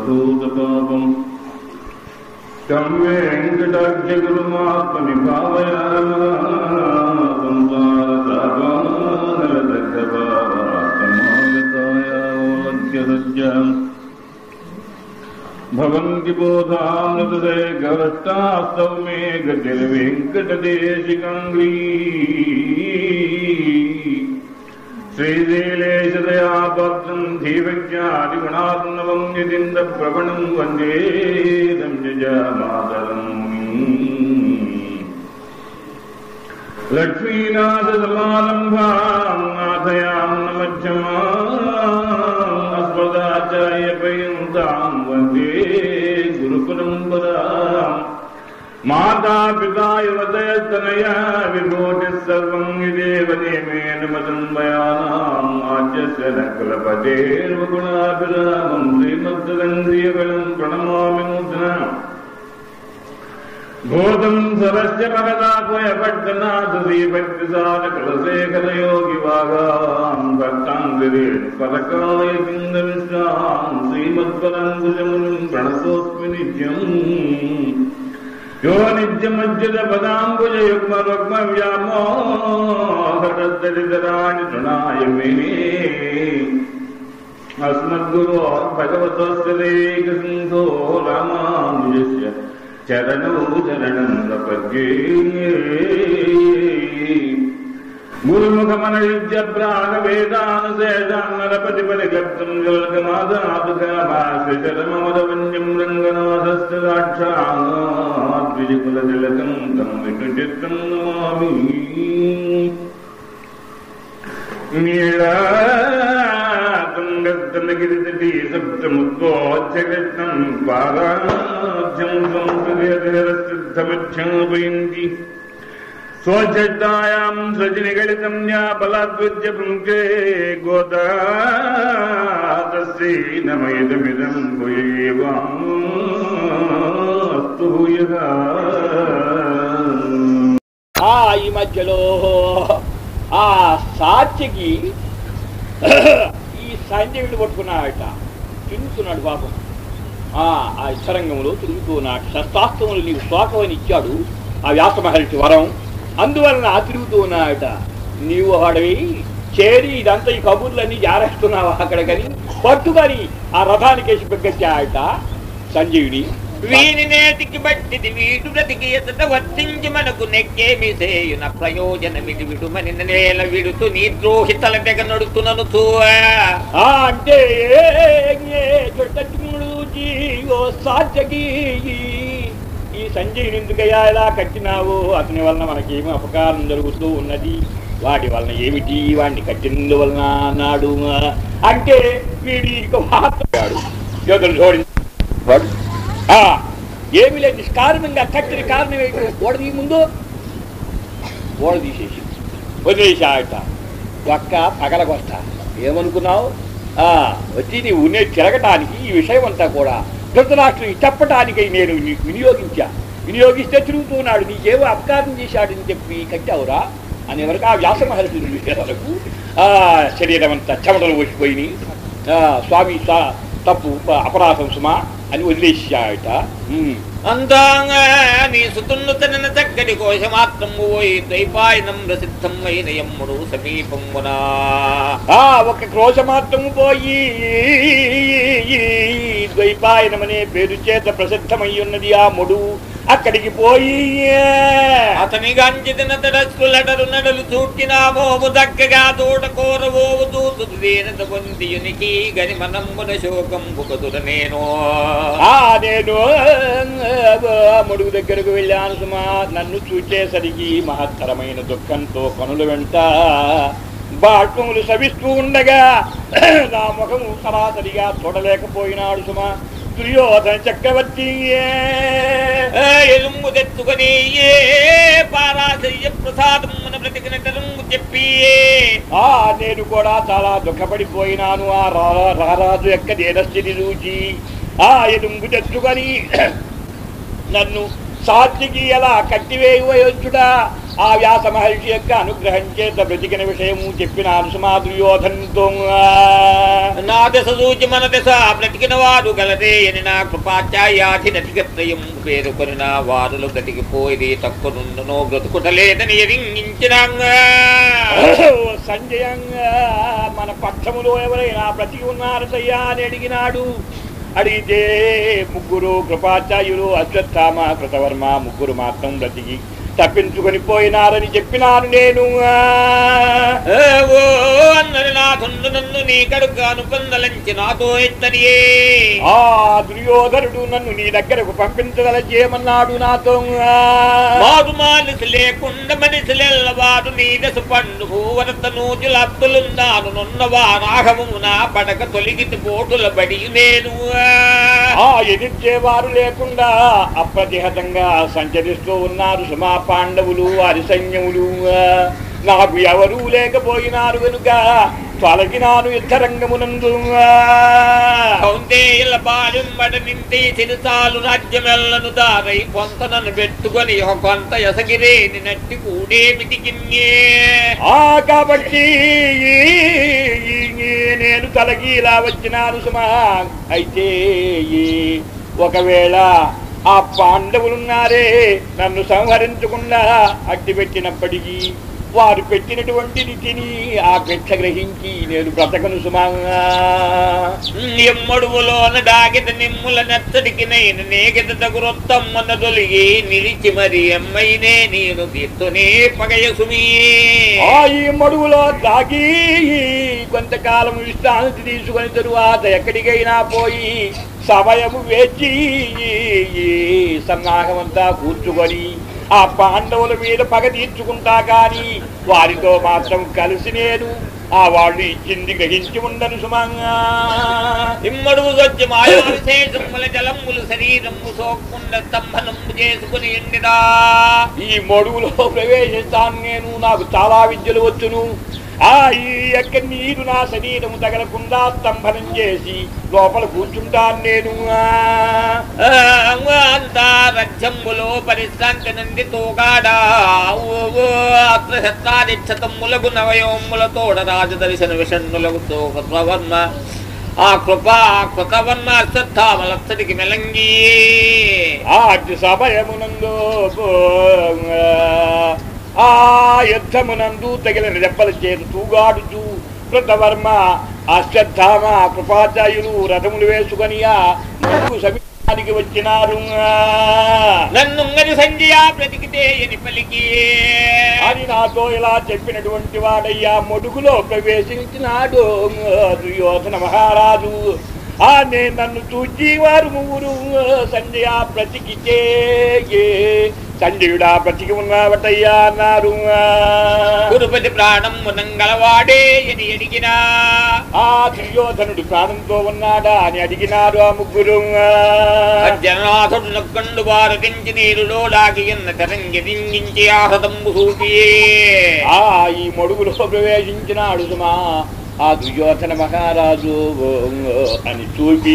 సర్వభూతపాపం तं वेङ्कटाख्यगुरुमात्मनि भावयामागतायावलभ्यसज्जाम् भवन्ति बोधामृतदे गवष्टास्तौ मे गतिर्वेङ्कटदेशिकाङ्ग्री श्रीशैलेशदया भक्तम् धीवज्ञादिगुणात्मवम् यदिन्दप्रवणम् वन्दे संयजामातरम् लक्ष्मीनाथसमारम्भाम् नाथयाम् न मध्यमाम् अस्मदाचार्यपर्यन्ताम् वन्दे गुरुपरम्पराम् माता पिता युवतयस्तनया विभूतिः सर्वम् यदेव नियमेन मदन्मयानाम् आद्यस्य न कुलपतेर्वगुणाभिरामम् श्रीमद्दन्द्रियगणम् प्रणमामि नूतना भूतम् सरस्य भगदात्मयपट्टनाथ श्रीभक्तिसारकुलशेखरयोगिवागाम् भक्ताङ्गिरेण परकाय पिन्दविश्राम् श्रीमत्पराङ्कुशमुनिम् प्रणतोऽस्मि नित्यम् यो नित्यमज्जलपदाम्बुजयुग्मरुग्मव्यामोहरदरिदराणि तृणाय मे अस्मद्गुरो भगवतस्य देकसिन्धो रामानुजस्य चरणौ चरणं प्रपद्ये गुरुमुखमनयुज्य प्रागवेदानुशेषान्नरपतिपरिगर्तुम् जलकमादातुकाभाषचरममदवन्यम् रङ्गनाथस्य साक्षाद्विजकुलतिलकम् तम् विष्णुचित्तम् नमामि नीलातुङ्गस्तनगिरितटी सप्तमुद्वोच्चकृष्णम् पादाभ्यम् संस्कृतिरसिद्धमच्छापयन्ति स्वचड्डायाम् सजनिगलितम् या बलाद्विद्य पुङ्के गोदातस्यै नमयदमिदम् भूयेवास्तु भूयः ఆ ఈ మధ్యలో ఆ సాత్యకి ఈ సంజయుడు పట్టుకున్నాడట తిరుగుతున్నాడు పాపం ఆ ఆ ఇచ్చరంగంలో తిరుగుతున్నాడు శస్త్రాస్త్రములు నీకు శోకమని ఇచ్చాడు ఆ వ్యాస మహర్షి వరం అందువలన ఆ తిరుగుతూ ఉన్నాడట నీవు వాడవి చేరి ఇదంతా ఈ కబుర్లన్నీ జారేస్తున్నావు అక్కడ కానీ పట్టుకొని ఆ రథానికేసి పెగ్గచ్చాడట సంజయుడి వీని నేటికి బట్టిది వీడు బ్రతికి ఎదుట వర్తించి మనకు నెక్కేమి సేయున ప్రయోజనమిది విడుమని నేల విడుతూ నీ ద్రోహితల తెగ నడుతున్నను ఆ అంటే చుట్టూ ఓ సాధ్యకి ఈ సంజయుని ఎందుకయ్యా ఇలా కట్టినావు అతని వలన మనకేమి అపకారం జరుగుతూ ఉన్నది వాటి వలన ఏమిటి వాడిని కట్టినందువలన అన్నాడు అంటే వీడి ఇక మాట్లాడాడు యోధులు జోడి వాడు ఆ, ఏమీ లేదు నిష్కారణంగా కట్టిన కారణం ఏంటి ఓడది ముందు ఓడ తీసేసి వదిలేసాడట ఒక్క పగలగొస్త ఏమనుకున్నావు ఆ, వచ్చి నీ ఉన్నే తిరగటానికి ఈ విషయం అంతా కూడా ధృతరాష్ట్రుని చెప్పటానికి నేను నీకు వినియోగించా వినియోగిస్తే తిరుగుతున్నాడు నీకేవో అపకారం చేశాడని చెప్పి కట్టావురా అని వరకు ఆ వ్యాస మహర్షులు చూసే వరకు ఆ శరీరం అంతా చెమటలు వచ్చిపోయినాయి ఆ, స్వామి స్వా- తప్పు అపరాధం సుమా అని వదిలేసాడట ఉమ్. అందాంగా నీ సుతున్ను తనన చక్కటి కోశమాత్రము పోయి ద్వైపాయనం ప్రసిద్ధం అయిన యమ్ముడు సమీపమునా ఆ ఒక క్రోశ మాత్రము పోయి ద్వైపాయనమనే పేరు చేత ప్రసిద్ధమై ఉన్నది ఆ ముడు అక్కడికి పోయి అతని గంజిదిన తడస్కులడరు నడలు చూటినామోము దక్కగా తోట కోరవోవు దూతుదేనత పొందియునికి గని మనమ్మున శోకం బుకదుర నేను ఆ నేను ఆ ముడుగు దగ్గరకు వెళ్ళాను సుమా నన్ను చూచేసరికి మహత్తరమైన దుఃఖంతో కనుల వెంట బాష్పములు సవిస్తూ ఉండగా నా ముఖము సరాసరిగా చూడలేకపోయినాడు సుమా దుర్యోధన చక్రవర్తి ఎలుంగు తెచ్చుకొని ఏ పారాశయ్య ప్రసాదమున బ్రతికిన కరుంగు చెప్పి ఆ నేను కూడా చాలా దుఃఖపడిపోయినాను ఆ రా- రారాజు యొక్క దేనస్థితి చూచి ఆ ఎదుంగు తెచ్చుకొని నన్ను సాత్వికి ఎలా కట్టివేయవచ్చుట ఆ వ్యాస మహర్షి యొక్క అనుగ్రహం చేత బ్రతికిన విషయము చెప్పిన సుమా దుర్యోధనతో నా దశ సూచి మన దశ బ్రతికిన వారు గలదే అని నా కృపాచాయాధి నటికత్రయం పేరుకొని నా వారులు బ్రతికిపోయి తక్కువ నుండునో బ్రతుకుటలేదని ఎరింగించినాంగా సంజయంగా మన పక్షములో ఎవరైనా బ్రతికి ఉన్నారటయ్యా అని అడిగినాడు అడిగితే ముగ్గురు కృపాచార్యులు అశ్వత్థామ కృతవర్మ ముగ్గురు మాత్రం బ్రతికి తప్పించుకొని పోయినారని చెప్పినాను నేను ఓ అన్నది నాథుండు నన్ను నీ కడుగాను పొందలంచి నాతో ఎత్తనియే ఆ దుర్యోధనుడు నన్ను నీ దగ్గరకు పంపించగలచేయమన్నాడు నాతో మారు మానసి లేకుండా మనిషి లెల్లవారు నీ దశ పండు భూవరత నూజులత్తులున్నాను నున్నవా రాఘవము నా పడక తొలిగితి పోటుల బడి నేను ఆ ఎదిర్చేవారు లేకుండా అప్రతిహతంగా సంచరిస్తూ ఉన్నారు సుమా పాండవులు వారి సైన్యములు నాకు ఎవరూ లేకపోయినారు కనుక తొలగినాను యుద్ధరంగమునందు కౌంతేయుల బాలింబడ నింటి తిరుసాలు రాజ్యమెల్లను దారై పొంతనను పెట్టుకొని ఒక కొంత ఎసగిరేని నట్టి కూడేమిటికిన్నే ఆ కాబట్టి నేను తలగి ఇలా వచ్చినాను సుమా అయితే ఒకవేళ ఆ పాండవులున్నారే నన్ను సంహరించకుండా అడ్డు పెట్టినప్పటికీ వారు పెట్టినటువంటి తిని ఆ భిక్ష గ్రహించి నేను బ్రతకను సుమా ఎమ్మడువులోన డాగిత నిమ్ముల నెత్తడికి నేను నేగిత తగురొత్తమ్మన తొలిగి నిలిచి మరి ఎమ్మైనే నేను తీర్తునే పగయ సుమీ ఆ ఈ మడుగులో దాగి కొంతకాలం విశ్రాంతి తీసుకొని తరువాత ఎక్కడికైనా పోయి సమయము వేచి సన్నాహమంతా కూర్చుకొని ఆ పాండవుల మీద పగ తీర్చుకుంటా కాని వారితో మాత్రం కలిసి నేను ఆ వాళ్ళు ఇచ్చింది గ్రహించి ఉండను సుమంగా ఇమ్మడువు వచ్చి మాయా విశేషముల జలములు శరీరము సోకుండా స్తంభనము చేసుకుని ఎండిదా ఈ మడుగులో ప్రవేశిస్తాను నేను నాకు చాలా విద్యలు వచ్చును ఆ ఈ యొక్క నీరు నా శరీరము తగలకుండా స్తంభనం చేసి లోపల కూర్చుంటాను నేను అంతా రజ్జమ్ములో పరిశ్రాంతి నుండి తోగాడా అత్రశత్రాదిక్షతమ్ములకు నవయోముల తోడ రాజదర్శన విషణులకు తోకవర్మ ఆ కృప కృతవర్మ అశ్వత్థామలత్తడికి మెలంగి ఆ అటు సమయమునందు ఆ యుద్ధమునందు తగిలిన రెప్పల చేతి తూగాడుచు కృతవర్మ అశ్వత్థామ కృపాచార్యులు రథములు వేసుకొని ఆ ముందుకు సమీపానికి వచ్చినారు నన్ను సంజయ బ్రతికితే ఎని పలికి అని నాతో ఇలా చెప్పినటువంటి వాడయ్యా మొడుగులో ప్రవేశించినాడు దుర్యోధన మహారాజు ఆ నేను నన్ను చూచి వారు ముగ్గురు సంజయ బ్రతికితే ఏ సంజయుడా బ్రతికి ఉన్నావటయ్యా అన్నారు గురుపతి ప్రాణం మునంగలవాడే అని అడిగినా ఆ దుర్యోధనుడు ప్రాణంతో ఉన్నాడా అని అడిగినారు ఆ ముగ్గురు జననాథుడు నక్కండు వారు దించి నీరులో దాగియున్న తరంగి దింగించి ఆహతంబు సూటి ఆ ఈ మొడుగులో ప్రవేశించినాడు సుమా ఆ దుర్యోధన మహారాజు అని చూపి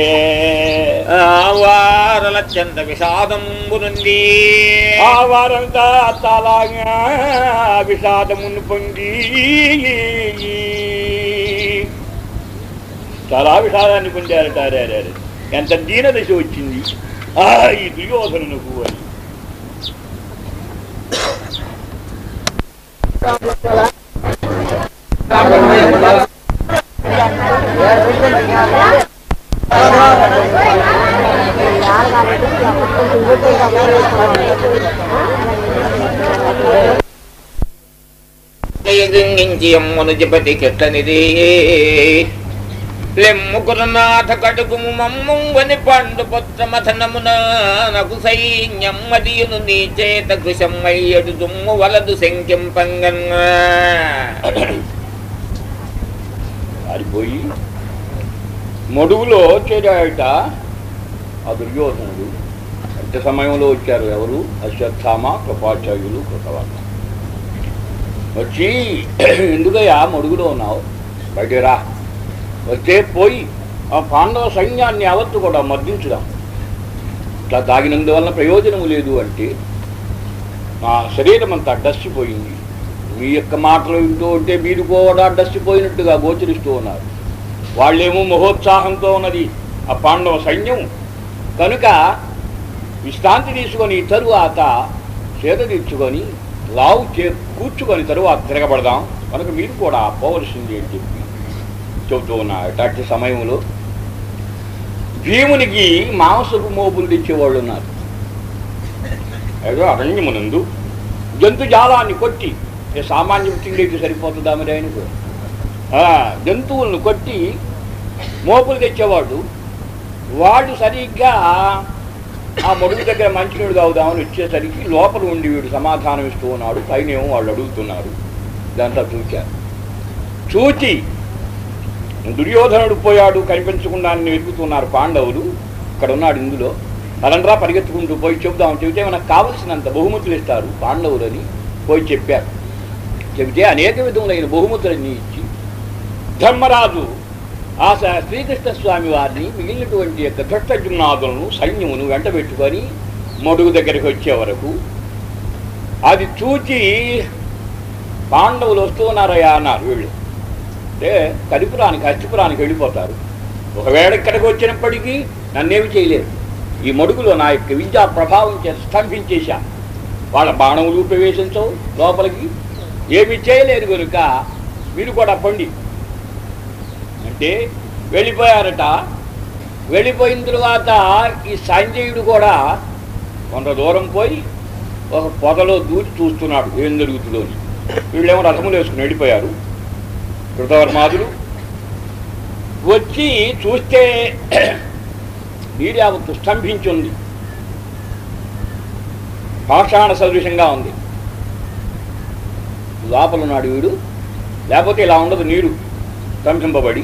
వారల చంద విషాదంబు నుండి ఆ వారంతా చాలాగా విషాదమును పొంది చాలా విషాదాన్ని పొందారట అరే అరే అరే. ఎంత దీన దశ వచ్చింది ఆ ఈ దుర్యోధనునకు అని దింగించి అమ్మను జపతి కెట్టనిది లెమ్ముకురనాథ కడుగుము మమ్మువని పండు పుత్రమథనమున నకు సైన్యమ్మదియును నీ చేత కృషమ్మయ్యడు దుమ్ము వలదు శంకింపంగన్నా పారిపోయి మడుగులో చేరాడట ఆ దుర్యోధనుడు ఎంత సమయంలో వచ్చారు ఎవరు అశ్వత్థామ కృపాచార్యులు కృతవర్మ వచ్చి ఎందుకయ్యా మడుగులో ఉన్నావు బయట రా వచ్చే పోయి ఆ పాండవ సైన్యాన్ని యావత్తు కూడా మర్దించుదాం ఇట్లా దాగినందువలన ప్రయోజనము లేదు అంటే నా శరీరం అంతా అడ్డసిపోయింది మీ యొక్క మాటలు వింటూ ఉంటే మీరు కూడా అడ్డసిపోయినట్టుగా గోచరిస్తూ ఉన్నారు వాళ్ళేమో మహోత్సాహంతో ఉన్నది ఆ పాండవ సైన్యం కనుక విశ్రాంతి తీసుకొని తరువాత చేత తీర్చుకొని లావు చే కూర్చుకొని తరువాత తిరగబడదాం కనుక మీరు కూడా పోవలసింది అని చెప్పి చెబుతూ ఉన్నారట అట్టి సమయంలో భీమునికి మాంసపు మోపులు తెచ్చేవాళ్ళు ఉన్నారు ఏదో అరణ్యమునందు జంతుజాలాన్ని కొట్టి ఏ సామాన్య తిండికి సరిపోతుందా మరి ఆయనకు ఆ, జంతువులను కొట్టి మోపులు తెచ్చేవాడు వాడు సరిగ్గా ఆ మొడుగు దగ్గర మంచినీడు తాగుదామని వచ్చేసరికి లోపల ఉండి వీడు సమాధానం ఇస్తూ ఉన్నాడు పైనేమో వాళ్ళు అడుగుతున్నారు ఇదంతా చూచారు చూచి దుర్యోధనుడు పోయాడు కనిపించకుండా అని వెతుకుతున్నారు పాండవులు ఇక్కడ ఉన్నాడు ఇందులో తరండ్రా పరిగెత్తుకుంటూ పోయి చెబుదాం చెబితే మనకు కావలసినంత బహుమతులు ఇస్తారు పాండవులని పోయి చెప్పారు చెబితే అనేక విధములైన బహుమతులన్నీ ఇచ్చి ధర్మరాజు ఆ స- శ్రీకృష్ణ స్వామి వారిని మిగిలినటువంటి యొక్క దుష్టజుమ్నాదులను సైన్యమును వెంట పెట్టుకొని మడుగు దగ్గరికి వచ్చే వరకు అది చూచి పాండవులు వస్తూ ఉన్నారయ్యా అన్నారు వీళ్ళు అంటే కరిపురానికి అస్థిపురానికి వెళ్ళిపోతారు ఒకవేళ ఇక్కడికి వచ్చినప్పటికీ నన్నేమి చేయలేరు ఈ మడుగులో నా యొక్క విద్యా ప్రభావం చేత స్తంభించేశా వాళ్ళ బాణములు ప్రవేశించవు లోపలికి ఏమి చేయలేరు కనుక మీరు కూడా పండి అంటే వెళ్ళిపోయారట వెళ్ళిపోయిన తరువాత ఈ సంజయుడు కూడా కొంత దూరం పోయి ఒక పొదలో దూరి చూస్తున్నాడు ఏం జరుగుతుందో అని. వీళ్ళేమో రథములు వేసుకుని వెళ్ళిపోయారు కృతవర్మాదులు వచ్చి చూస్తే నీర్యావత్తు స్తంభించి ఉంది పాషాణ సదృశంగా ఉంది లోపల ఉన్నాడు వీడు లేకపోతే ఇలా ఉండదు నీరు స్తంభింపబడి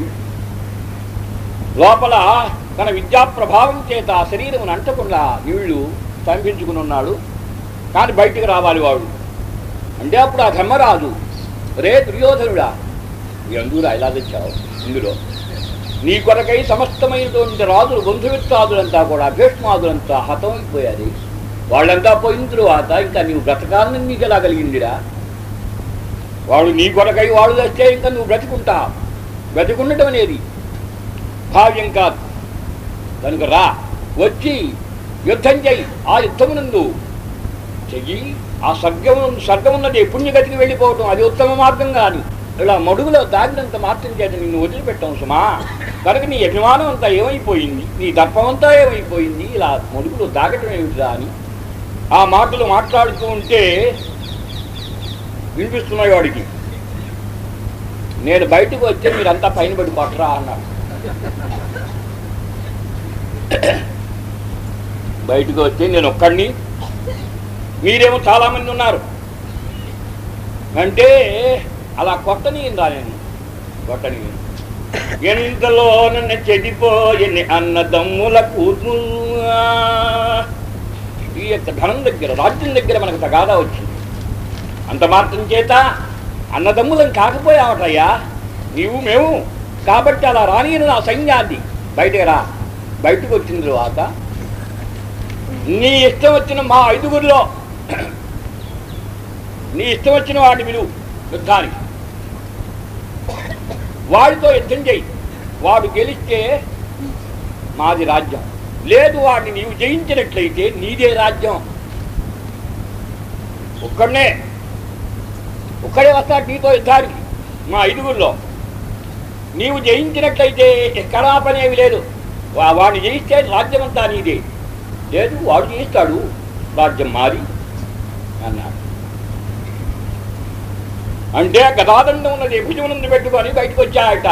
లోపల తన విద్యా ప్రభావం చేత ఆ శరీరం అంటకుండా నీళ్లు స్తంభించుకుని ఉన్నాడు కానీ బయటికి రావాలి వాడు అంటే అప్పుడు ఆ ధర్మరాజు రే దుర్యోధనుడా ఎందుకురా ఇలా తెచ్చావు ఇందులో నీ కొరకై సమస్తమైనటువంటి రాజులు బంధుమిత్రాదులంతా కూడా భీష్మాదులంతా హతమైపోయారు వాళ్ళంతా పోయిన తరువాత ఇంకా నీవు బ్రతకాలని నీకు ఎలా కలిగిందిరా వాడు నీ కొరకై వాడు తెస్తే ఇంకా నువ్వు బ్రతికుంటా బ్రతికుండటం అనేది భావ్యం కాదు కనుక రా వచ్చి యుద్ధం చెయ్యి ఆ యుద్ధమునందు చెయ్యి ఆ స్వర్గం స్వర్గం ఉన్నది పుణ్యగతికి వెళ్ళిపోవటం అది ఉత్తమ మార్గం కాదు ఇలా మడుగులో దాగినంత మాత్రం చేత నిన్ను వదిలిపెట్టాం సుమా కనుక నీ అభిమానం అంతా ఏమైపోయింది నీ దర్పం అంతా ఏమైపోయింది ఇలా మడుగులో దాగటం ఏమిటిరా అని ఆ మాటలు మాట్లాడుతూ ఉంటే వినిపిస్తున్నాయి వాడికి నేను బయటకు వస్తే మీరంతా పైన పడి కొట్టరా అన్నాడు బయటకు వస్తే నేను ఒక్కడిని మీరేమో చాలా మంది ఉన్నారు అంటే అలా కొట్టని రా నేను కొట్టని ఎంతలో నన్ను చెడిపోయని అన్నదమ్ముల కూతురు ఈ యొక్క ధనం దగ్గర రాజ్యం దగ్గర మనకు తగాదా వచ్చింది అంత మాత్రం చేత అన్నదమ్ములం కాకపోయావటయ్యా నీవు మేము కాబట్టి అలా రానియను నా సైన్యాన్ని బయటకు రా బయటకు వచ్చిన తరువాత నీ ఇష్టం వచ్చిన మా ఐదుగురిలో నీ ఇష్టం వచ్చిన వాడిని విలువ యుద్ధానికి వాడితో యుద్ధం చెయ్యి వాడు గెలిస్తే మాది రాజ్యం లేదు వాడిని నీవు జయించినట్లయితే నీదే రాజ్యం ఒక్కడనే ఒక్కడే వస్తాడు నీతో యుద్ధానికి మా ఐదుగురిలో నీవు జయించినట్లయితే ఎక్కడా పనేవి లేదు వా- వాడిని జయిస్తే రాజ్యం అంతా నీదే లేదు వాడు జయిస్తాడు రాజ్యం మాది అన్నాడు అంటే గదాదండం ఉన్నది భుజమునందు పెట్టుకొని బయటకు వచ్చాయట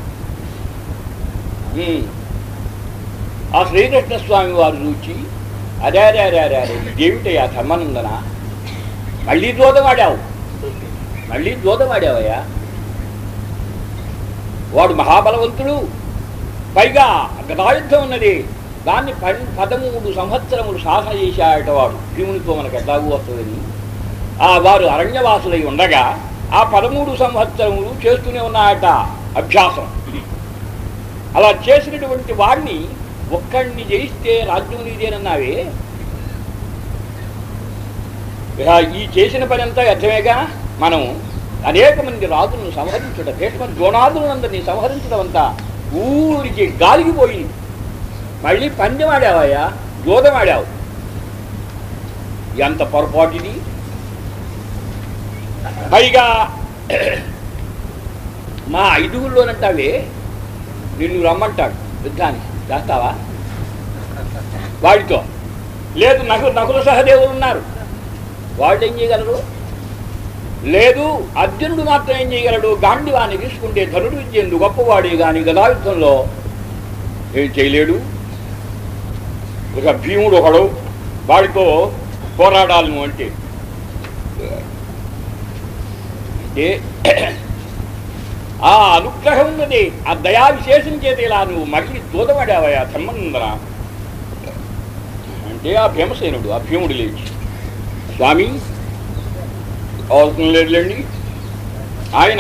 ఉమ్. ఆ శ్రీకృష్ణ స్వామి వారు చూచి అదే అదే అదే అదే అదే ఇదేమిటయ్యా ధర్మానందన మళ్ళీ దూదమాడావు మళ్ళీ దూదమాడావయ్యా వాడు మహాబలవంతుడు పైగా గదాయుద్ధం ఉన్నది దాన్ని పన్ పదమూడు సంవత్సరములు శాసన చేశాడట వాడు భీమునితో మనకు ఎట్లాగూ వస్తుందని ఆ వారు అరణ్యవాసులై ఉండగా ఆ పదమూడు సంవత్సరములు చేస్తూనే ఉన్నాయట అభ్యాసం అలా చేసినటువంటి వాడిని ఒక్కడిని జయిస్తే రాజ్యం నీదేనన్నావే ఇక ఈ చేసిన పని అంతా అర్థమేగా మనం అనేక మంది రాజులను సంహరించడం భీష్మ ద్రోణాదులందరినీ సంహరించడం అంతా ఊరికి గాలికి పోయింది మళ్ళీ పందెం ఆడావయ్యా జోదం ఆడావు ఎంత పొరపాటు ఇది పైగా మా ఐదుగురిలోనంటావే నిన్ను రమ్మంటాడు యుద్ధానికి చేస్తావా వాడితో లేదు నకు నకుల సహదేవులు ఉన్నారు వాళ్ళు ఏం చేయగలరు లేదు అర్జునుడు మాత్రం ఏం చేయగలడు గాంధీవాన్ని తీసుకుంటే ధనుడు విద్యందు గొప్పవాడే గాని గదాయుద్ధంలో ఏం చేయలేడు ఇక భీముడు ఒకడు వాడితో పోరాడాలను అంటే అంటే ఆ అనుగ్రహం ఉన్నది ఆ దయా విశేషం చేత ఇలా నువ్వు మళ్ళీ దూదమడావయా ధర్మందర అంటే ఆ భీమసేనుడు ఆ భీముడు లేచి స్వామి అవసరం లేదులేండి ఆయన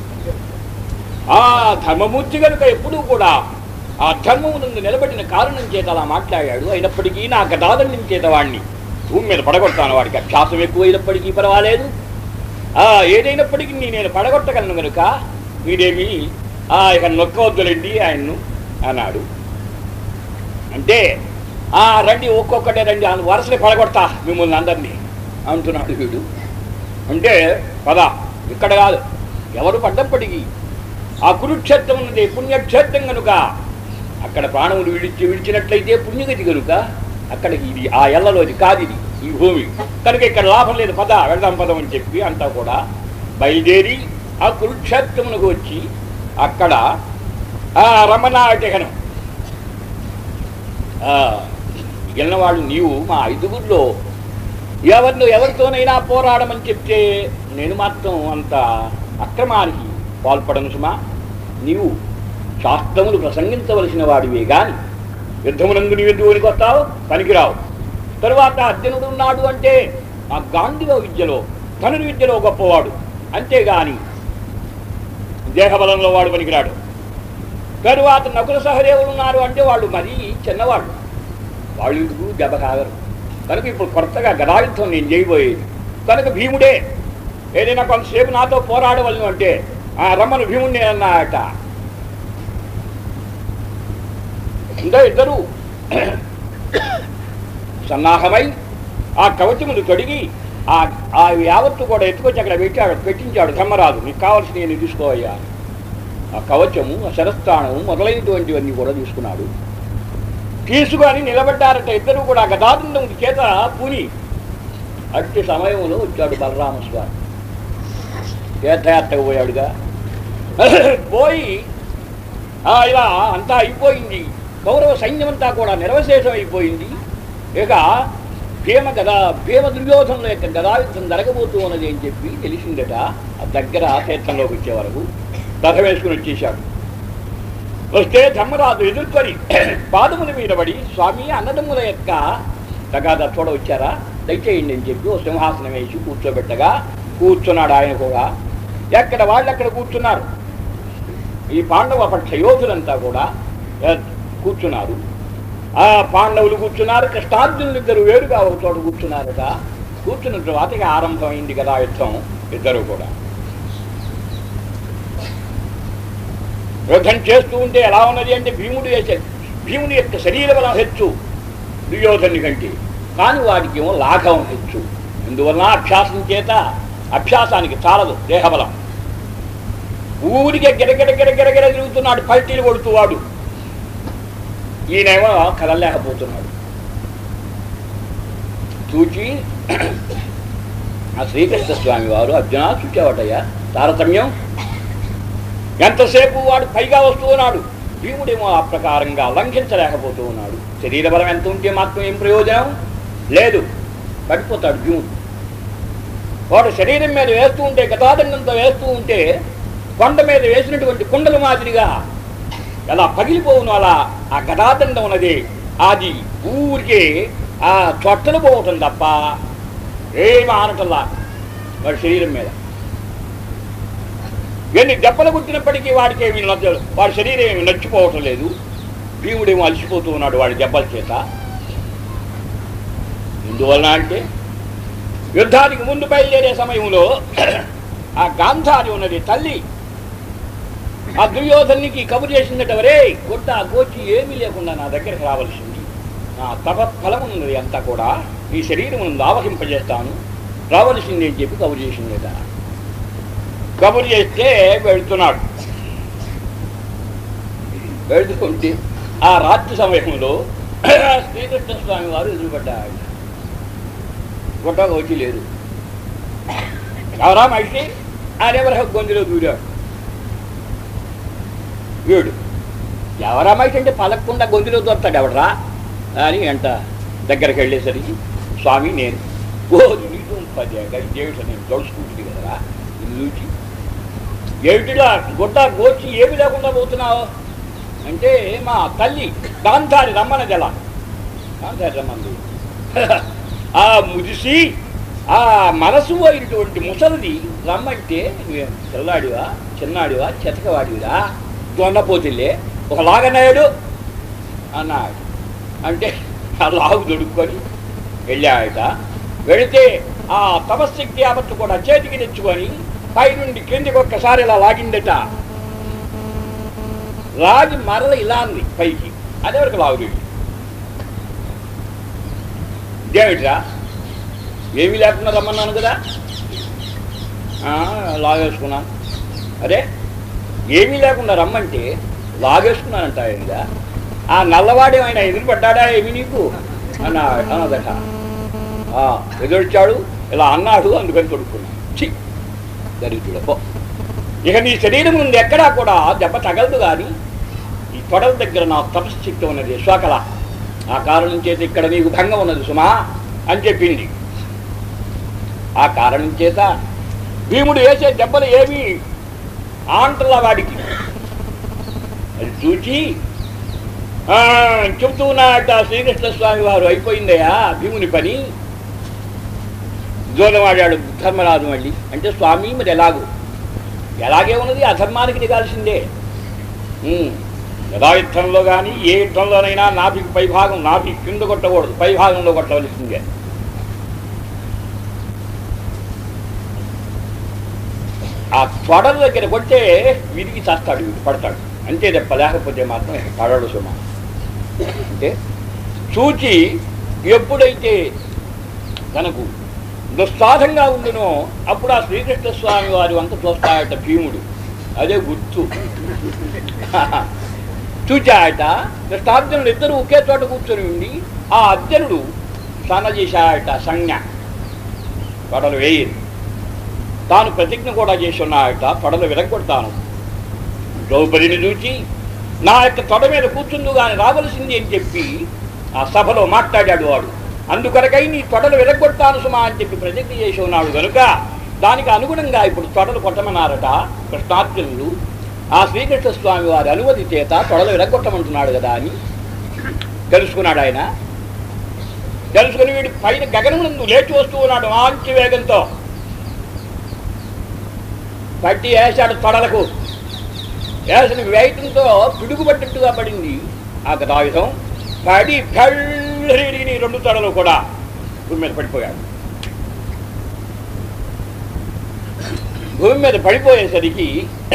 ఆ ధర్మమూర్తి కనుక ఎప్పుడూ కూడా ఆ ధర్మము నుండి నిలబడిన కారణం చేత అలా మాట్లాడాడు అయినప్పటికీ నా గదాదండం చేత వాడిని భూమి మీద పడగొడతాను వాడికి అభ్యాసం ఎక్కువైనప్పటికీ పర్వాలేదు ఆ ఏదైనప్పటికీ నేను పడగొట్టగలను కనుక మీరేమి ఆ ఇక నొక్కవద్దులేండి ఆయన్ను అన్నాడు అంటే ఆ రండి ఒక్కొక్కటే రండి ఆయన వరుసని పడగొడతా మిమ్మల్ని అందరినీ అంటున్నాడు వీడు అంటే పద ఇక్కడ కాదు ఎవరు పడ్డప్పటికీ ఆ కురుక్షేత్రం ఉన్నది పుణ్యక్షేత్రం కనుక అక్కడ ప్రాణములు విడిచి విడిచినట్లయితే పుణ్యగతి కనుక అక్కడికి ఇది ఆ ఎల్లలోది కాదు ఇది ఈ భూమి కనుక ఇక్కడ లాభం లేదు పద వెళ్దాం పదం అని చెప్పి అంతా కూడా బయలుదేరి ఆ కురుక్షేత్రమునకు వచ్చి అక్కడ ఆ రమణాటకనం మిగిలిన వాళ్ళు నీవు మా ఐదుగురిలో ఎవరిని ఎవరితోనైనా పోరాడమని చెప్తే నేను మాత్రం అంత అక్రమానికి పాల్పడను సుమా నీవు శాస్త్రములు ప్రసంగించవలసిన వాడివే గాని యుద్ధమునందు నీవు ఎందుకు వస్తావు పనికిరావు తరువాత అర్జునుడు ఉన్నాడు అంటే ఆ గాంధీవ విద్యలో ధనుర్ విద్యలో గొప్పవాడు అంతేగాని దేహబలంలో వాడు పనికిరాడు తరువాత నకుల సహదేవులు ఉన్నారు అంటే వాళ్ళు మరీ చిన్నవాళ్ళు వాళ్ళు ఎందుకు దెబ్బ కాగరు కనుక ఇప్పుడు కొత్తగా గదాయుద్ధం నేను చేయబోయేది కనుక భీముడే ఏదైనా కొంతసేపు నాతో పోరాడవలను అంటే ఆ రమ్మను భీముడిని అన్నాట ఇంకా ఇద్దరు సన్నాహమై ఆ కవచములు తొడిగి ఆ ఆ యావత్తు కూడా ఎత్తుకొచ్చి అక్కడ పెట్టాడు పెట్టించాడు ధర్మరాజు నీకు కావాల్సిన నేను తీసుకోవయ్యా ఆ కవచము ఆ శరస్థానము మొదలైనటువంటివన్నీ కూడా తీసుకున్నాడు తీసుకొని నిలబడ్డారట ఇద్దరు కూడా గదాదండం చేత పూని అట్టి సమయంలో వచ్చాడు బలరామస్వామి తీర్థయాత్రకు పోయాడుగా పోయి ఆ, ఇలా అంతా అయిపోయింది కౌరవ సైన్యం అంతా కూడా నిర్వశేషం అయిపోయింది ఇక భీమ గదా భీమ దుర్యోధనుల యొక్క గదాయుద్ధం జరగబోతూ ఉన్నది అని చెప్పి తెలిసిందట ఆ దగ్గర తీర్థంలోకి వచ్చే వరకు దశ వేసుకుని వచ్చేశాడు వస్తే ధర్మరాజు ఎదుర్కొని పాదముల మీద పడి స్వామి అన్నదమ్ముల యొక్క తగాద చూడ వచ్చారా దయచేయండి అని చెప్పి ఓ సింహాసనం వేసి కూర్చోబెట్టగా కూర్చున్నాడు ఆయన కూడా ఎక్కడ వాళ్ళు అక్కడ కూర్చున్నారు ఈ పాండవ పక్ష యోధులంతా కూడా ఏ, కూర్చున్నారు ఆ పాండవులు కూర్చున్నారు కృష్ణార్జునులు ఇద్దరు వేరుగా ఒక చోట కూర్చున్నారట కూర్చున్న తర్వాత ఇక ఆరంభమైంది కదా యుద్ధం ఇద్దరు కూడా యుద్ధం చేస్తూ ఉంటే ఎలా ఉన్నది అంటే భీముడు వేసే భీముని యొక్క శరీర బలం హెచ్చు దుర్యోధని కంటే కానీ వాడికి ఏమో లాఘవం హెచ్చు అందువలన అభ్యాసం చేత అభ్యాసానికి చాలదు దేహబలం ఊరికే గిరగిర గిరగిర గిర తిరుగుతున్నాడు పల్టీలు కొడుతూ వాడు ఈయనేమో కదలలేకపోతున్నాడు చూచి ఆ శ్రీకృష్ణ స్వామి వారు అర్జున చూచావటయ్యా తారతమ్యం ఎంతసేపు వాడు పైగా వస్తూ ఉన్నాడు భీముడేమో ఆ ప్రకారంగా లంఘించలేకపోతూ ఉన్నాడు శరీర బలం ఎంత ఉంటే మాత్రం ఏం ప్రయోజనం లేదు పడిపోతాడు భీముడు వాడు శరీరం మీద వేస్తూ ఉంటే గతాదండంతో వేస్తూ ఉంటే కొండ మీద వేసినటువంటి కుండల మాదిరిగా ఎలా పగిలిపోవును అలా ఆ గదాదండం ఉన్నది అది ఊరికే ఆ చొట్టలు పోవటం తప్ప ఏమి ఆనటల్లా వాడి శరీరం మీద ఎన్ని దెబ్బలు కుట్టినప్పటికీ వాడికి ఏమి నచ్చ వాడి శరీరం ఏమి నచ్చిపోవటం లేదు భీముడేమో అలసిపోతూ ఉన్నాడు వాడి దెబ్బల చేత ఎందువలన అంటే యుద్ధానికి ముందు బయలుదేరే సమయంలో ఆ గాంధారి ఉన్నది తల్లి ఆ దుర్యోధనికి కబురు చేసిందట వరే గుడ్డ గోచి ఏమీ లేకుండా నా దగ్గరికి రావలసింది నా తప ఫలమున్నది అంతా కూడా నీ శరీరం ఆవహింపజేస్తాను రావలసింది అని చెప్పి కబురు చేసిందట కబురు చేస్తే వెళ్తున్నాడు వెళ్తుంటే ఆ రాత్రి సమయంలో శ్రీకృష్ణ స్వామి వారు ఎదురుపడ్డాడు గుట్ట వచ్చి లేదు ఎవరా మనిషి ఆడెవరో గొంతులో దూరాడు వీడు ఎవరా మనిషి అంటే పలకకుండా గొంతులో దొరుకుతాడు ఎవడరా అని అంట దగ్గరికి వెళ్ళేసరికి స్వామి నేను ఓ నీతో పది ఏమిటో నేను దొడుచుకుంటుంది కదరా చూచి ఏమిటిలా గుడ్డ గోచి ఏమి లేకుండా పోతున్నావు అంటే మా తల్లి గాంధారి రమ్మన జల గాంధారి రమ్మంది ఆ ముదిసి ఆ మనసు అయినటువంటి ముసలిది రమ్మంటే నువ్వేం పిల్లాడివా చిన్నాడివా చెతకవాడివిరా దొన్నపోతిల్లే ఒక లాగనాయుడు అన్నాడు అంటే ఆ లాగు దొడుక్కొని వెళ్ళాడట వెళితే ఆ తపశక్తి ఆపత్తు కూడా చేతికి తెచ్చుకొని పైనుండి కిందికి ఒక్కసారి ఇలా లాగిందట లాగి మరల ఇలా అంది పైకి అదే వరకు లాగుడు ఇదేమిట్రా ఏమీ లేకుండా రమ్మన్నాను కదా ఆ, లాగేసుకున్నాను అరే ఏమీ లేకుండా రమ్మంటే లాగేసుకున్నానంట ఆయనగా ఆ నల్లవాడేమైనా ఎదురుపడ్డాడా ఏమి నీకు అన్న అన్నదట ఆ, ఎదురొచ్చాడు ఇలా అన్నాడు అందుకని తొడుక్కున్నాను చి దరిద్రుడ పో ఇక నీ శరీరం నుండి ఎక్కడా కూడా దెబ్బ తగలదు కానీ ఈ తొడల దగ్గర నా తపశ్శక్తి ఉన్నది శ్వాకల ఆ కారణం చేత ఇక్కడ నీకు భంగం ఉన్నది సుమా అని చెప్పింది ఆ కారణం చేత భీముడు వేసే దెబ్బలు ఏమి ఆంటల వాడికి అది చూచి ఆ, చెబుతూ ఉన్నట్ట శ్రీకృష్ణ స్వామి వారు అయిపోయిందయ్యా భీముని పని జోలవాడాడు ధర్మరాజు మళ్ళీ అంటే స్వామి మరి ఎలాగూ ఎలాగే ఉన్నది అధర్మానికి దిగాల్సిందే ఉమ్. యథా యుద్ధంలో కానీ ఏ యుద్ధంలోనైనా నాభికి పై భాగం నాభి కింద కొట్టకూడదు పై భాగంలో కొట్టవలసిందే ఆ తొడల దగ్గర కొట్టే విరిగి చస్తాడు వీడు పడతాడు అంతే తప్ప లేకపోతే మాత్రం పడడు సుమ అంటే చూచి ఎప్పుడైతే తనకు దుస్సాధంగా ఉండునో అప్పుడు ఆ శ్రీకృష్ణ స్వామి వారి వంక చూస్తాయట భీముడు అదే గుర్తు చూచాయట కృష్ణార్జునుడు ఇద్దరు ఒకే చోట కూర్చొని ఉండి ఆ అర్జునుడు స్నాన చేశాయట సంజ్ఞ పడలు వేయరు తాను ప్రతిజ్ఞ కూడా చేసి ఉన్నాయట తొడలు విరగొడతాను ద్రౌపదిని చూచి నా యొక్క తొడ మీద కూర్చుందు గాని రావలసింది అని చెప్పి ఆ సభలో మాట్లాడాడు వాడు అందుకొరకై నీ తొడలు విరగొడతాను సుమా అని చెప్పి ప్రతిజ్ఞ చేసి ఉన్నాడు కనుక దానికి అనుగుణంగా ఇప్పుడు తొడలు కొట్టమన్నారట కృష్ణార్జునులు ఆ శ్రీకృష్ణ స్వామి వారి అనుమతి చేత తొడలు విరగొట్టమంటున్నాడు కదా అని తెలుసుకున్నాడు ఆయన తెలుసుకుని వీడి పైన గగనమునందు లేచి వస్తూ ఉన్నాడు మంచి వేగంతో పట్టి వేశాడు తొడలకు వేసిన వేయటంతో పిడుగుపట్టినట్టుగా పడింది ఆ గదాయుధం పడి కళ్ళని రెండు తొడలు కూడా భూమి మీద పడిపోయాడు భూమి మీద పడిపోయేసరికి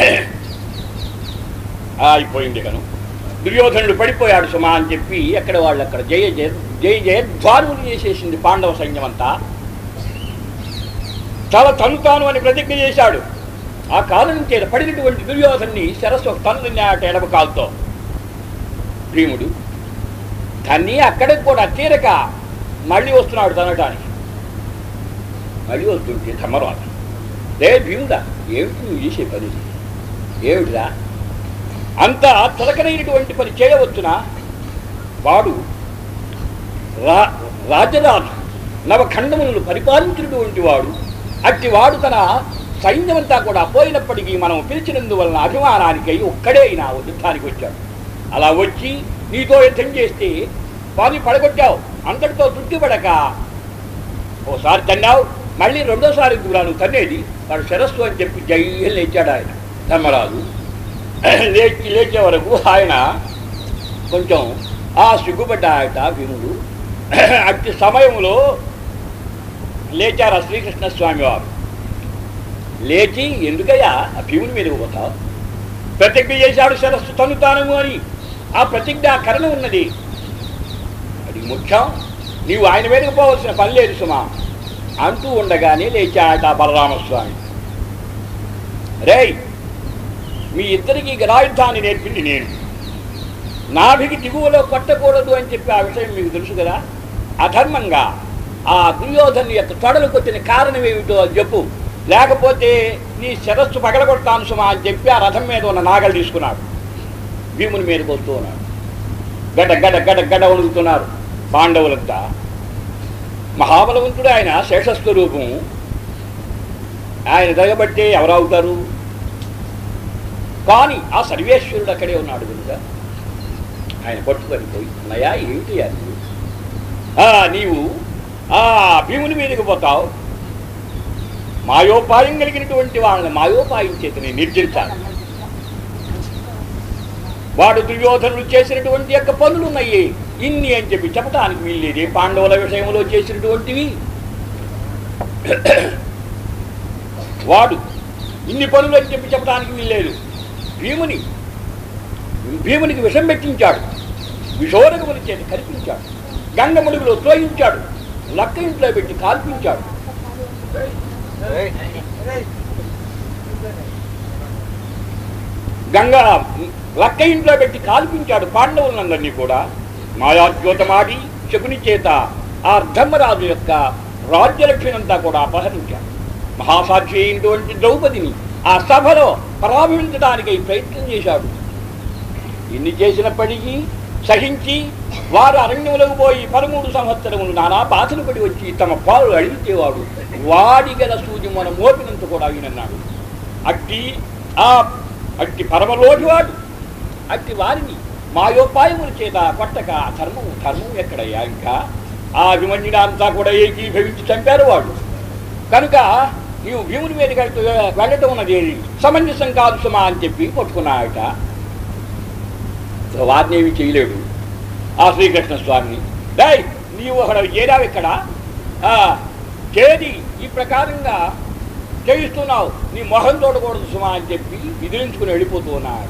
అయిపోయింది కను దుర్యోధనుడు పడిపోయాడు సుమా అని చెప్పి ఎక్కడ వాళ్ళు అక్కడ జయ జయ జయ జయ ద్వారులు చేసేసింది పాండవ సైన్యం అంతా చాలా తనుతాను అని ప్రతిజ్ఞ చేశాడు ఆ కాలం చేత పడినటువంటి దుర్యోధన్ని శరస్సు తనున్నాట ఎడమ కాలుతో భీముడు దాన్ని అక్కడికి కూడా తీరక మళ్ళీ వస్తున్నాడు తనటానికి మళ్ళీ వస్తుంటే ధర్మరాజు లే భీముడా ఏమిటి నువ్వు చేసే పని ఏమిటిరా అంత తలకనైనటువంటి పని చేయవచ్చునా వాడు రా రాజరాజు నవఖండములను పరిపాలించినటువంటి వాడు అట్టి వాడు తన సైన్యమంతా కూడా పోయినప్పటికీ మనం పిలిచినందువలన అభిమానానికై ఒక్కడే అయినా యుద్ధానికి వచ్చాడు అలా వచ్చి నీతో యుద్ధం చేస్తే వారిని పడగొట్టావు అంతటితో తృప్తిపడక ఓసారి తన్నావు మళ్ళీ రెండోసారి కూడా నువ్వు తన్నేది వాడు శిరస్సు అని చెప్పి జైలు లేచాడు ఆయన ధర్మరాజు లేచి లేచే వరకు ఆయన కొంచెం ఆ సిగ్గుపడ్డాయట భీముడు అట్టి సమయంలో లేచారు ఆ శ్రీకృష్ణ స్వామి వారు లేచి ఎందుకయ్యా ఆ భీముని మీద పోతావు ప్రతిజ్ఞ చేశాడు శిరస్సు తనుతాను అని ఆ ప్రతిజ్ఞ ఆ కరణ ఉన్నది అది ముఖ్యం నీవు ఆయన మీదకి పోవలసిన పని లేదు సుమా అంటూ ఉండగానే లేచాట ఆ బలరామస్వామి రేయ్ మీ ఇద్దరికి గదాయుద్ధాన్ని నేర్పింది నేను నాభికి దిగువలో కొట్టకూడదు అని చెప్పి ఆ విషయం మీకు తెలుసు కదా అధర్మంగా ఆ దుర్యోధను యొక్క తొడలు కొట్టిన కారణం ఏమిటో అది చెప్పు లేకపోతే నీ శిరస్సు పగలగొడతాను సుమా అని చెప్పి ఆ రథం మీద ఉన్న నాగలు తీసుకున్నాడు భీముని మీదకి వస్తూ ఉన్నాడు గడ గడ గడ గడ వణుకుతున్నారు పాండవులంతా మహాబలవంతుడు ఆయన శేషస్వరూపం ఆయన దగబట్టే ఎవరవుతారు కానీ ఆ సర్వేశ్వరుడు అక్కడే ఉన్నాడు కనుక ఆయన పట్టుకొని పోయి అన్నయ్యా ఏమిటి అది ఆ, నీవు ఆ భీముని మీదకి పోతావు మాయోపాయం కలిగినటువంటి వాళ్ళని మాయోపాయం చేతని నిర్జించాలి వాడు దుర్యోధనుడు చేసినటువంటి యొక్క పనులు ఉన్నాయి ఇన్ని అని చెప్పి చెప్పడానికి వీల్లేదు పాండవుల విషయంలో చేసినటువంటివి వాడు ఇన్ని పనులు అని చెప్పి చెప్పడానికి వీల్లేదు భీముని భీమునికి విషం పెట్టించాడు విషోరగముల చేత కల్పించాడు గంగముడుగులో త్రోయించాడు లక్క ఇంట్లో పెట్టి కాల్పించాడు గంగ లక్క ఇంట్లో పెట్టి కాల్పించాడు పాండవులందరినీ కూడా మాయాద్యోతమాడి శకుని చేత ఆ ధర్మరాజు యొక్క రాజ్యలక్ష్మినంతా కూడా అపహరించాడు మహాసాక్షి అయినటువంటి ద్రౌపదిని ఆ సభలో పరాభించడానికై ప్రయత్నం చేశాడు ఇన్ని చేసినప్పటికీ సహించి వారు అరణ్యములకు పోయి పదమూడు సంవత్సరములు నానా బాధలు పడి వచ్చి తమ పాలు అడిగితేవాడు వాడి గల సూది మన మోపినంత కూడా వినన్నాడు అట్టి ఆ అట్టి పరమలోటివాడు అట్టి వారిని మాయోపాయముల చేత కొట్టక ధర్మం ధర్మం ఎక్కడయ్యా ఇంకా ఆ అభిమన్యుడంతా కూడా ఏకీభవించి చంపారు వాళ్ళు కనుక నీవు భీముని మీదకి వెళ్తూ వెళ్ళటం ఉన్నది సమంజసం కాదు సుమా అని చెప్పి పట్టుకున్నాయట వారిని ఏమి చేయలేడు ఆ శ్రీకృష్ణ స్వామిని డై నీవు అక్కడ చేరావు ఇక్కడ ఆ, చేరి ఈ ప్రకారంగా చేయిస్తున్నావు నీ మొహం చూడకూడదు సుమా అని చెప్పి విదిలించుకుని వెళ్ళిపోతూ ఉన్నాడు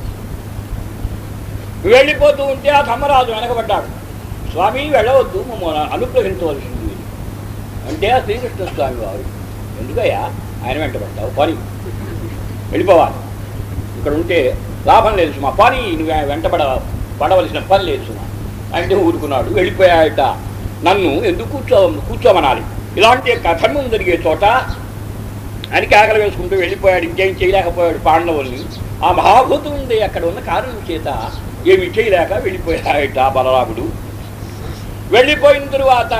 వెళ్ళిపోతూ ఉంటే ఆ ధర్మరాజు వెనకబడ్డాడు స్వామి వెళ్ళవద్దు మమ్మల్ని అనుగ్రహించవలసింది అంటే ఆ శ్రీకృష్ణ స్వామి వారు ఎందుకయ్యా ఆయన వెంటబడ్డావు పని వెళ్ళిపోవాలి ఇక్కడ ఉంటే లాభం లేదు సుమా పని నువ్వు వెంటబడ పడవలసిన పని లేదు సుమా అంటే ఊరుకున్నాడు వెళ్ళిపోయాడట నన్ను ఎందుకు కూర్చో కూర్చోమనాలి ఇలాంటి యొక్క ధర్మం జరిగే చోట అని కేకలు వేసుకుంటూ వెళ్ళిపోయాడు ఇంకేం చేయలేకపోయాడు పాండవుల్ని ఆ మహాభూతం ఉంది అక్కడ ఉన్న కారణం చేత ఏమి చేయలేక వెళ్ళిపోయాడట ఆ బలరాముడు వెళ్ళిపోయిన తరువాత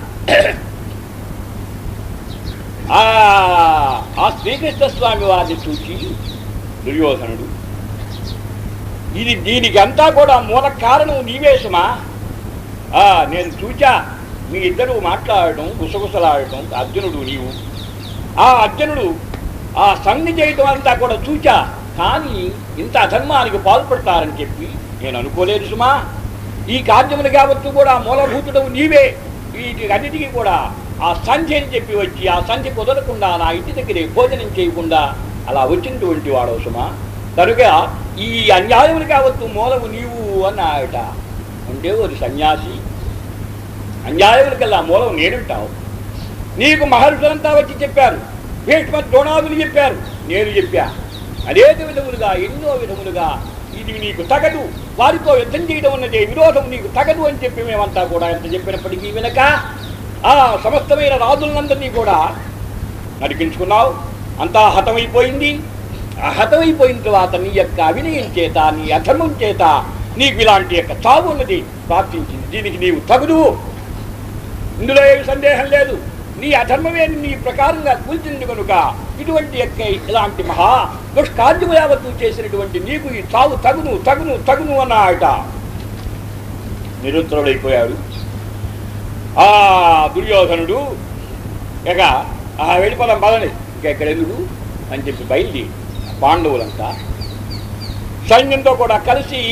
ఆ ఆ శ్రీకృష్ణ స్వామి వారిని చూసి దుర్యోధనుడు ఇది దీనికి అంతా కూడా మూల కారణం నీవేసుమా ఆ, నేను చూచా మీ ఇద్దరు మాట్లాడటం గుసగుసలాడటం అర్జునుడు నీవు ఆ అర్జునుడు ఆ సంధి చేయటం అంతా కూడా చూచా కానీ ఇంత అధర్మానికి పాల్పడతారని చెప్పి నేను అనుకోలేదు సుమా ఈ కార్యములు కావచ్చు కూడా మూలభూతుడు నీవే వీటి అన్నిటికీ కూడా ఆ సంధ్య అని చెప్పి వచ్చి ఆ సంధ్య కుదరకుండా నా ఇంటి దగ్గరే భోజనం చేయకుండా అలా వచ్చినటువంటి వాడవు సుమా కనుక ఈ అన్యాయములు కావచ్చు మూలము నీవు అన్నాయట అంటే ఒక సన్యాసి అన్యాయములకల్లా మూలం నేనుంటావు నీకు మహర్షులంతా వచ్చి చెప్పారు భీష్మ ద్రోణాదులు చెప్పారు నేను చెప్పా అనేక విధములుగా ఎన్నో విధములుగా ఇది నీకు తగదు వారితో యుద్ధం చేయడం ఉన్నదే విరోధం నీకు తగదు అని చెప్పి మేమంతా కూడా ఎంత చెప్పినప్పటికీ వినక ఆ సమస్తమైన రాజులందరినీ కూడా నడిపించుకున్నావు అంతా హతమైపోయింది ఆ హతమైపోయిన తర్వాత నీ యొక్క అవినయం చేత నీ అధర్మం చేత నీకు ఇలాంటి యొక్క చావు ఉన్నది ప్రాప్తించింది దీనికి నీవు తగుదు ఇందులో ఏమి సందేహం లేదు నీ అధర్మమే నీ ప్రకారంగా కూల్చింది కనుక ఇటువంటి యొక్క ఇలాంటి మహా దుష్కార్యము యావత్తు చేసినటువంటి నీకు ఈ చావు తగును తగును తగును అన్నాయట నిరుత్తరుడైపోయాడు ఆ దుర్యోధనుడు ఇక ఆ వెళ్ళిపోదాం పదని ఇక ఇక్కడ ఎందుకు అని చెప్పి బయలుదేరి పాండవులంతా సైన్యంతో కూడా కలిసి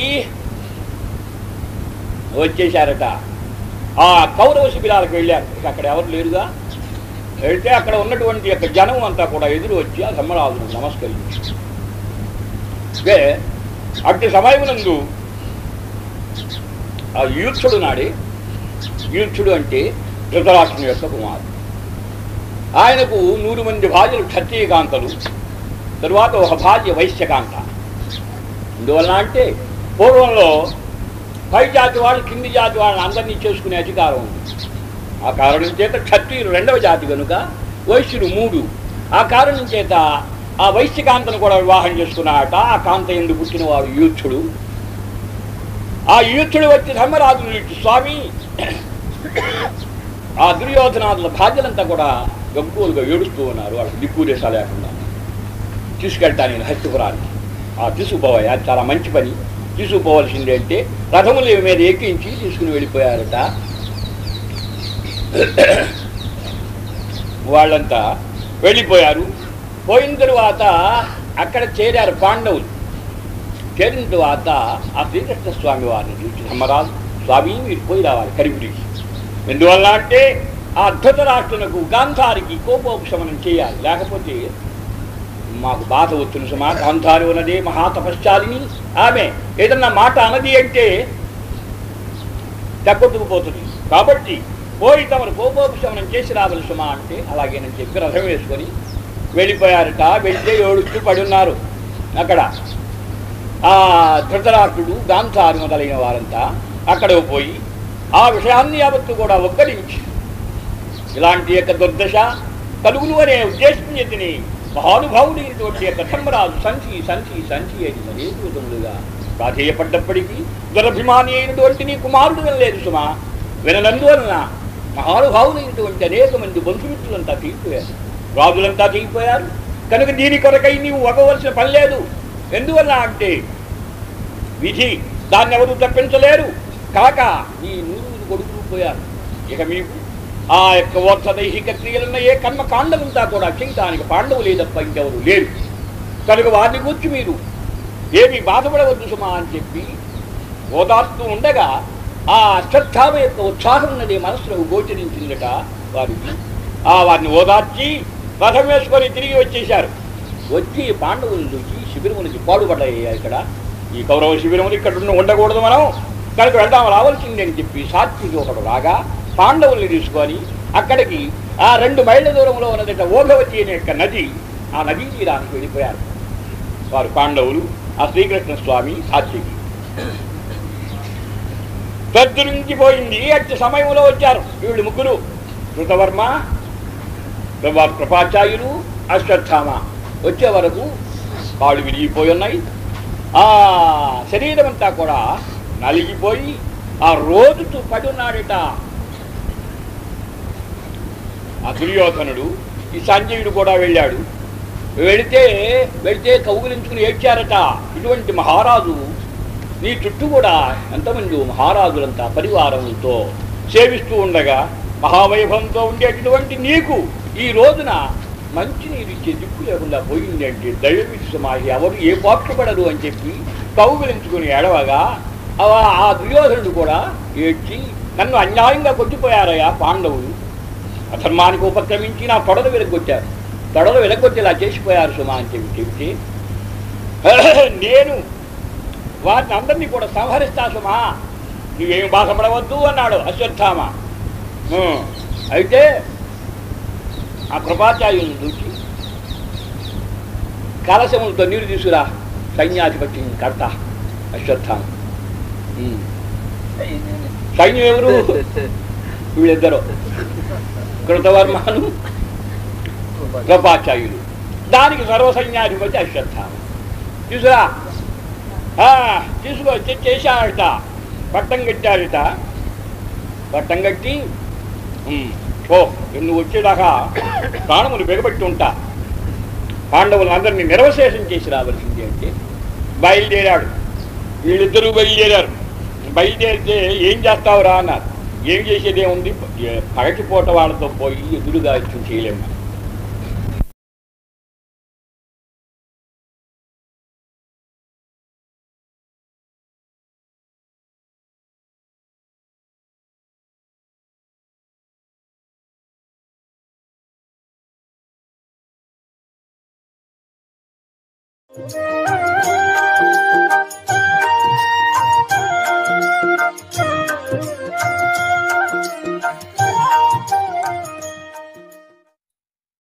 వచ్చేశారట ఆ కౌరవ శిబిరాలకు వెళ్ళారు ఇక అక్కడ ఎవరు లేరుగా వెళ్తే అక్కడ ఉన్నటువంటి యొక్క జనం అంతా కూడా ఎదురు వచ్చి ఆ ధర్మరాజును నమస్కరించి అంటే అట్టి సమయమునందు ఆ యూత్సుడు నాడే యూత్సుడు అంటే ధృతరాష్ట్రుని యొక్క కుమారుడు ఆయనకు నూరు మంది భార్యలు క్షత్రియకాంతలు తరువాత ఒక భార్య వైశ్యకాంత ఎందువలన అంటే పూర్వంలో పై జాతి వాళ్ళు కింది జాతి వాళ్ళని అందరినీ చేసుకునే అధికారం ఉంది ఆ కారణం చేత క్షత్రియులు రెండవ జాతి కనుక వైశ్యుడు మూడు ఆ కారణం చేత ఆ వైశ్యకాంతను కూడా వివాహం చేసుకున్నాడట ఆ కాంత ఎందుకు పుట్టినవాడు యూత్సుడు ఆ యూత్సుడు వచ్చి ధర్మరాజును ఇచ్చి స్వామి ఆ దుర్యోధనాదుల భార్యలంతా కూడా గంగోలుగా ఏడుస్తూ ఉన్నారు వాళ్ళకి దిక్కుదేశ లేకుండా తీసుకెళ్తాను నేను హస్తిపురానికి ఆ తీసుకుపోవయ్యా చాలా మంచి పని తీసుకుపోవలసింది అంటే రథముల మీద ఎక్కించి తీసుకుని వెళ్ళిపోయారట వాళ్ళంతా వెళ్ళిపోయారు పోయిన తరువాత అక్కడ చేరారు పాండవులు చేరిన తరువాత ఆ శ్రీకృష్ణ స్వామి వారిని చూసి ధర్మరాజు స్వామి మీరు పోయి రావాలి కరిపురికి ఎందువల్ల అంటే ఆ అద్భుత రాష్ట్రులకు గాంధారికి కోపోపశమనం చేయాలి లేకపోతే మాకు బాధ వచ్చును సుమా గాంధారి ఉన్నదే మహాతపశ్చాలిని ఆమె ఏదన్నా మాట అన్నది అంటే తగ్గొట్టుకుపోతుంది కాబట్టి పోయి తమరు కోపోపశమనం చేసి రావాలి సుమా అంటే అలాగేనని చెప్పి రథం వేసుకొని వెళ్ళిపోయారట వెళ్తే ఏడుస్తూ పడి ఉన్నారు అక్కడ ఆ ధృతరాష్ట్రుడు గాంధారి మొదలైన వారంతా అక్కడికి పోయి ఆ విషయాన్ని యావత్తు కూడా ఒక్కడించి ఇలాంటి యొక్క దుర్దశ కలుగులు అనే ఉద్దేశం చేతిని మహానుభావుడైనటువంటి యొక్క ధర్మరాజు సంచి సంచి సంచి అని అనేక విధములుగా ప్రాధేయపడ్డప్పటికీ దురభిమాని అయినటువంటి నీ కుమారుడు వినలేదు సుమా విననందువలన మహానుభావులైనటువంటి అనేక మంది బంధుమిత్రులంతా తీగిపోయారు రాజులంతా తీగిపోయారు కనుక దీని కొరకై నీవు ఒగవలసిన పని లేదు ఎందువల్ల అంటే విధి దాన్ని ఎవరు తప్పించలేరు కాక నీ నూరుగురు కొడుకులు పోయారు ఇక మీకు ఆ యొక్క ఓర్ధ దైహిక క్రియలున్న ఏ కర్మ కాండలంతా కూడా చేయటానికి పాండవులే తప్ప ఇంకెవరు లేరు కనుక వారిని కూర్చి మీరు ఏమి బాధపడవద్దు సుమా అని చెప్పి ఓదార్స్తూ ఉండగా ఆ అశ్వత్థామ యొక్క ఉత్సాహం ఉన్నది మనసులో గోచరించిందట వారికి ఆ వారిని ఓదార్చి రథం వేసుకొని తిరిగి వచ్చేశారు వచ్చి పాండవులు చూసి శిబిరములకి పాడుపడ్డాయి ఇక్కడ ఈ కౌరవ శిబిరములు ఇక్కడ ఉన్న ఉండకూడదు మనం కనుక వెళ్దాం రావాల్సింది అని చెప్పి సాత్వికి ఒకడు రాగా పాండవుల్ని తీసుకొని అక్కడికి ఆ రెండు మైళ్ళ దూరంలో ఉన్నదట ఓఘవతి అనే యొక్క నది ఆ నదీ తీరానికి వెళ్ళిపోయారు వారు ఆ శ్రీకృష్ణ స్వామి సాత్వికి పెద్దరించిపోయింది అట్టి సమయంలో వచ్చారు వీళ్ళు ముగ్గురు కృతవర్మ ప్రభా- కృపాచార్యులు అశ్వత్థామ వచ్చే వరకు కాళ్ళు విరిగిపోయి ఉన్నాయి ఆ శరీరం అంతా కూడా నలిగిపోయి ఆ రోజుతూ పడి ఉన్నాడట ఆ దుర్యోధనుడు ఈ సంజయుడు కూడా వెళ్ళాడు వెళితే వెళితే కౌగులించుకుని ఏడ్చారట ఇటువంటి మహారాజు నీ చుట్టూ కూడా ఎంతమంది మహారాజులంతా పరివారములతో సేవిస్తూ ఉండగా మహావైభవంతో ఉండేటటువంటి నీకు ఈ రోజున మంచి నీరు ఇచ్చే దిక్కు లేకుండా పోయింది అంటే దైవవిధి సమాహి ఎవరు ఏ పాక్షపడరు అని చెప్పి కౌగులించుకుని ఏడవగా ఆ- ఆ దుర్యోధనుడు కూడా ఏడ్చి నన్ను అన్యాయంగా కొట్టిపోయారయ్యా పాండవులు అధర్మానికి ఉపక్రమించి నా తొడలు వెలగొట్టారు తొడలు వెలగొట్టేలా చేసిపోయారు సుమా అని చెప్పి చెబితే నేను వారిని అందరినీ కూడా సంహరిస్తా సుమా నువ్వేం బాధపడవద్దు అన్నాడు అశ్వత్థామ ఉం. అయితే ఆ కృపాచార్యులను చూసి కలశములతో నీరు తీసుకురా సైన్యాధిపత్యం కర్త అశ్వత్థామ ఉం. సైన్యం ఎవరు వీళ్ళిద్దరు కృతవర్మను కృపాచార్యులు దానికి సర్వసైన్యాధిపతి అశ్వత్థామ తీసురా ఆ, తీసుకొచ్చి చేశాడట పట్టం కట్టాడట పట్టం కట్టి ఉమ్, ఓ నువ్వు వచ్చేదాకా ప్రాణములు బిగబెట్టి ఉంటా పాండవులు అందరినీ నిర్వశేషం చేసి రావాల్సింది అంటే బయలుదేరాడు వీళ్ళిద్దరూ బయలుదేరారు బయలుదేరితే ఏం చేస్తావురా అన్నారు ఏం చేసేది ఏముంది పగటిపూట వాళ్ళతో పోయి ఎదురుగా యుద్ధం చేయలేము Thank you.